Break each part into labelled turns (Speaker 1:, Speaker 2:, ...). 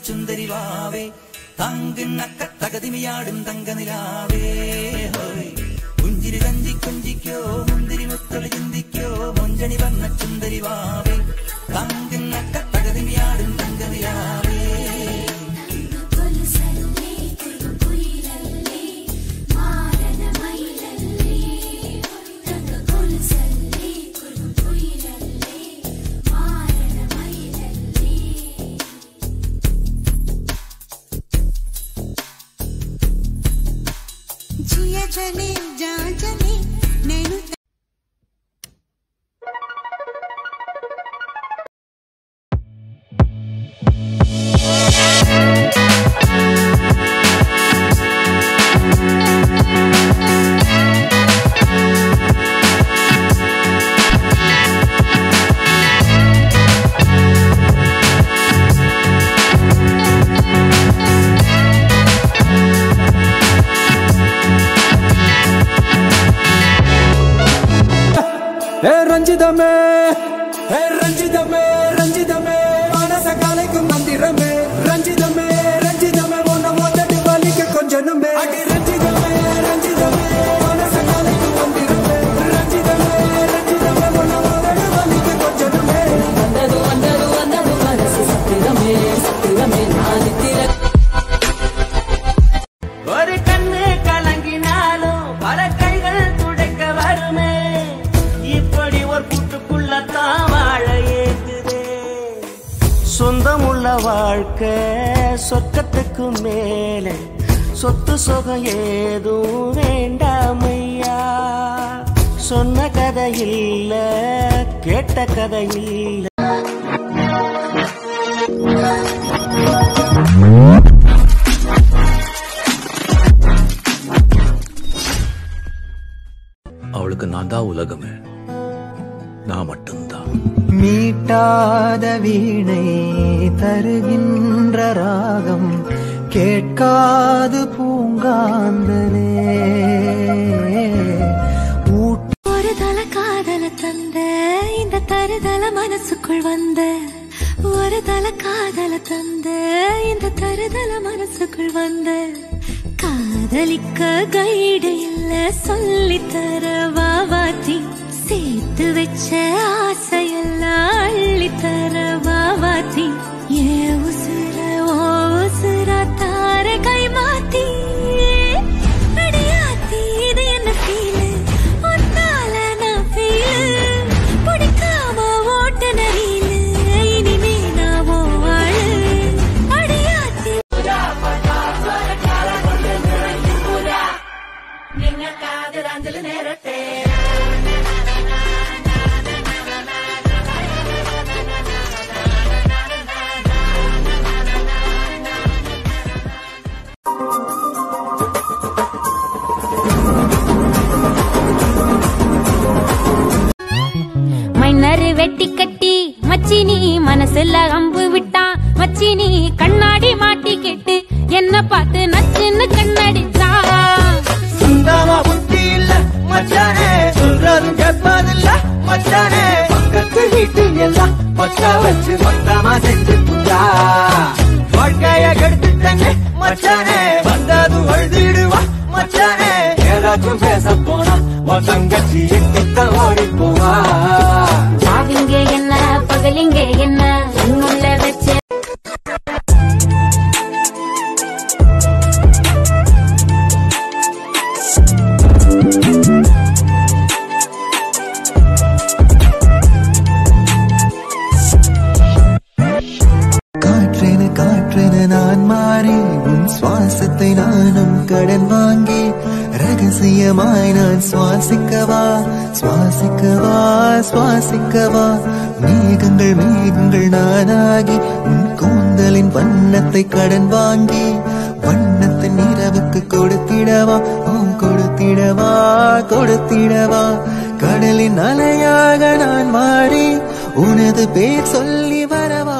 Speaker 1: സുന്ദരി വാവേ തങ്കിണ്ണക്ക തകതിമിയാടും തങ്കനിലാവേ ഹോയ് പുഞ്ചിരി കഞ്ചി കൊഞ്ചിക്കോ മുന്തിരി മുത്തൊളി ചിന്തിക്കോ മൊഞ്ചണി വന്ന സുന്ദരി വാവേ തങ്കിണ്ണക്ക തകതിമിയാടും തങ്കനിലാവേ
Speaker 2: जिया जले जा जले नैनु
Speaker 3: ஏ ரஞ்சிதமே ஏ ரஞ்சிதமே ரஞ்சிதமே மனச கலைக்கும் மந்திரமே ரஞ்சிதமே ரஞ்சிதமே உன்னை மொத்தட்டு வலிக்க கொஞ்சனுமே அடி ரஞ்சிதமே ரஞ்சிதமே மனச கலைக்கும் மந்திரமே ரஞ்சிதமே ரஞ்சிதமே உன்னை மொத்தட்டு வலிக்க கொஞ்சனுமே
Speaker 4: வந்தது வந்தது வந்தது மனசு சத்திரமே சத்திரமே நாதித்திர
Speaker 5: ஒரு கண்ணு கலங்கினாலும் பல கைகள் துடைக்க வருமே இப்படி ஒரு கூட்டுக்குள்ளத்தான் வாழ ஏங்குதே சொந்தமுள்ள வாழ்க்கை சொர்க்கத்துக்கு மேலே சொத்து சுகம் ஏதும் வேண்டாமையா சொன்ன கதை இல்ல கேட்ட கதை இல்ல
Speaker 6: அவளுக்கு நான் தான் உலகமே நான் மட்டும்தான்
Speaker 3: மீட்டாத வீணை தருகின்ற ராகம் கேட்காது பூங்காந்தலே
Speaker 2: ஒரு தல காதல தந்த இந்த தருதல மனசுக்குள் வந்த ஒரு தல காதல தந்த இந்த தருதல மனசுக்குள் வந்த காதலிக்க கைடு இல்ல சொல்லி தர வாவாத்தி சேர்த்து வச்ச ஆசையெல்லாம் அள்ளி தர வாவாத்தி ஏ உசுர ஓ உசுர தார கை மாத்தி அடியாத்தி இது என்ன ஃபீலு ஒன்னால நான் ஃபீலு பிடிக்காம ஓட்ட நரீலு இனிமே நான் ஓ ஆளு அடியாத்தி
Speaker 7: மைனரு வெட்டி கட்டி மச்சினி மனசுல அம்பு விட்டான் மச்சினி கண்ணாடி மாட்டி கேட்டு என்ன பார்த்து நச்சுன்னு கண்ணடிச்சான்
Speaker 3: சுந்தமா புத்தி இல்ல மச்சானே சொல்றதும் கேட்பதில்ல மச்சானே பக்கத்து வீட்டு எல்லாம் பக்கா வச்சு மொத்தமா செஞ்சு புட்டா வாழ்க்கைய கெடுத்துட்டங்க மச்சானே வந்தது அழுதிடுவா மச்சானே ஏதாச்சும் பேச போனா உன் தங்கச்சி எங்கிட்ட ஓடி போவா
Speaker 7: ராவிங்க என்ன பகலிங்க என்ன உன்னுள்ள வச்ச
Speaker 3: காற்றென காற்றென நான் மாறி உன் சுவாசத்தை நானும் கடன் வாங்கி ரகசியமாய் நான் சுவாசிக்கவா சுவாசிக்கவா சுவாசிக்கவா மேகங்கள் மேகங்கள் நானாகி உன் கூந்தலின் வண்ணத்தை கடன் வாங்கி வண்ணத்தின் இரவுக்கு கொடுத்திடவா ஓ கொடுத்திடவா கொடுத்திடவா கடலின் அலையாக நான் மாறி உனது பேர் சொல்லி வரவா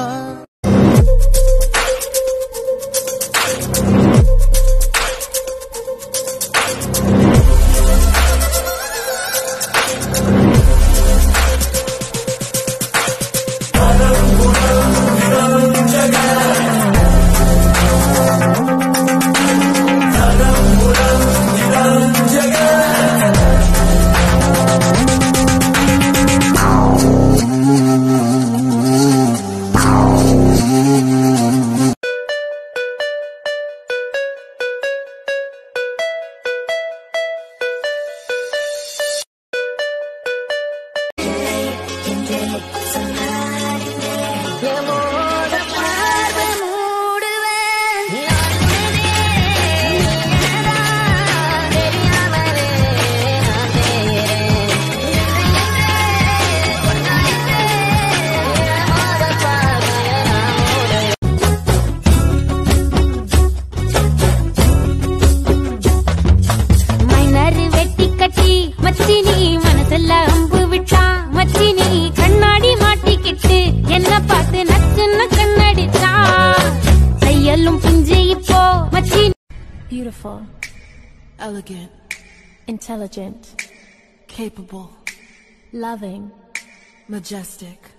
Speaker 8: elegant,
Speaker 2: intelligent,
Speaker 8: capable,
Speaker 2: loving,
Speaker 8: majestic,